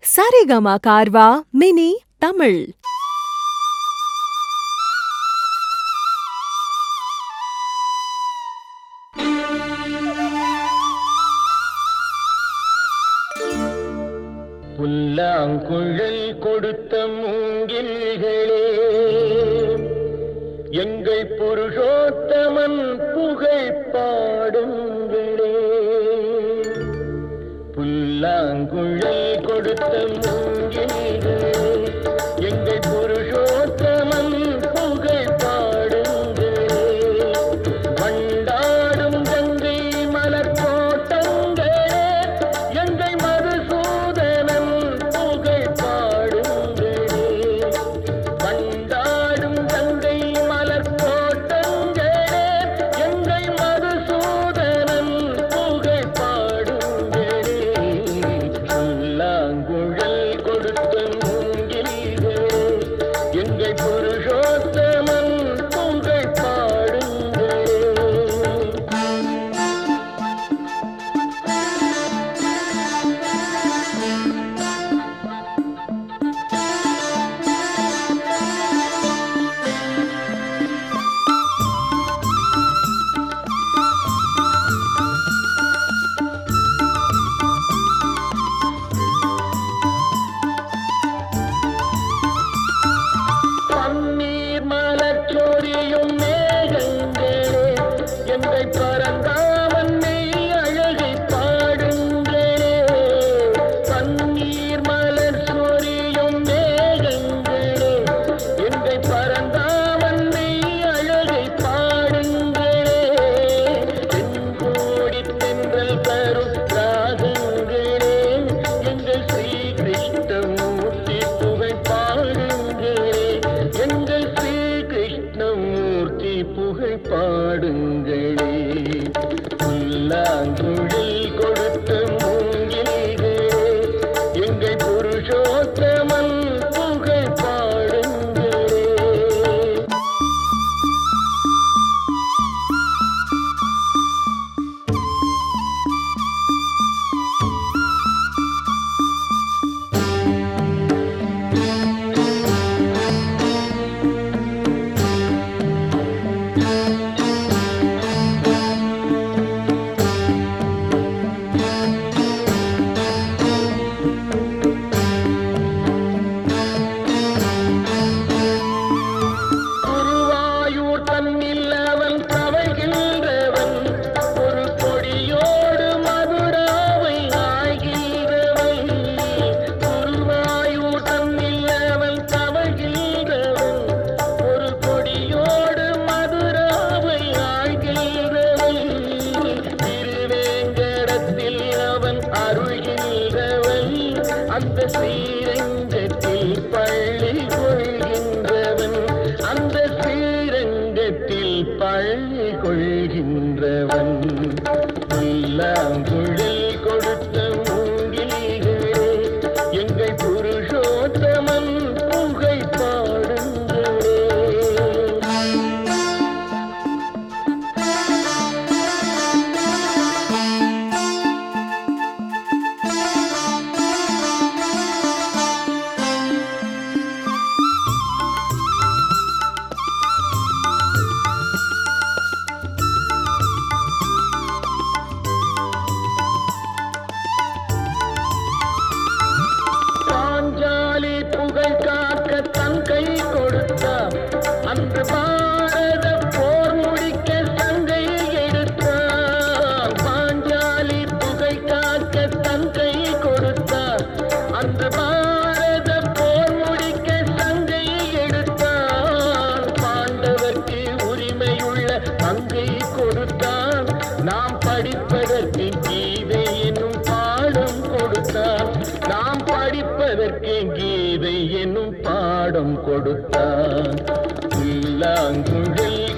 Saregama கார்வா mini Tamil புல்லாங்குழல் கொடுத்த மூங்கில்களே எங்கள் புருஷோத்தமன் புகழ் பாடுங்களே புல்லாங்குழல் கொடுத்த மூங்கில்களே எங்கள் புருஷோத்தமன் புகழ் பாடுங்களே வண்டாடும் கங்கை மலர் கோட்டங்களே எங்கள் மதுசூதனன் புகழ் பாடுங்களே வண்டாடும் கங்கை மலர் கோட்டங்களே எங்கள் மதுசூதனன் புகழ் பாடுங்களே புல்லாங்குழல் கொடுத்த மூங்கில்களே எங்கள் புருஷோத்தமன் புகழ் பாடுங்களே பன்னீர் மலர் சொரியும் மேகங்களே எங்கள் பரந்தாமன் மெய் அழகை பாடுங்களே பன்னீர் மலர் சொரியும் மேகங்களே எங்கள் பரந்தாமன் மெய் அழகை பாடுங்களே தென்கோடி தென்றல் தரும் ராகங்களே எங்கள் ஸ்ரீ கிருஷ்ணமூர்த்தி புகழ் பாடுங்களே எங்கள் ஸ்ரீ கிருஷ்ணமூர்த்தி புகழ் பாடுங்களே புல்லாங்குழல் கொடுத்த மூங்கில்களே எங்கள் புருஷோத்தமன் புகழ் பாடுங்களே குருவாயூர் தன்னில் அவன் தவழ்கின்றவன் ஒரு கொடியோடு மதுராவை ஆகின்றவன் குருவாயூர் தன்னில் அவன் தவழ்கின்றவன் ஒரு கொடியோடு மதுராவை ஆகின்றவன் திருவேங்கடத்தில் அவன் அருள்கின்றவன் அந்த ஸ்ரீரங்கத்தில் பள்ளி கொள்கின்றவன் அந்த ஸ்ரீரங்கத்தில் பள்ளி கொள்கின்றவன் புல்லாங்குழல் கொடுத்த மூங்கில்களே எங்கள் புருஷோத்தமன் புகை பாடுங்களே பாஞ்சாலி புகழ் காக்க தன் கை கொடுத்தார் அன்று பாரத போர் முடிக்க சங்கை எடுத்தார் பாஞ்சாலி புகழ் காக்க தன் கை கொடுத்தார் அன்று பாரத போர் முடிக்க சங்கை எடுத்தார் பாண்டவர்க்கு உரிமையுள்ள பங்கை கொடுத்தார் நாம் படிப்பதற்கு கீதை என்னும் பாடம் கொடுத்தார் நாம் படிப்பதற்கு கீதை என்னும் பாடம் கொடுத்தார் புல்லாங்குழல்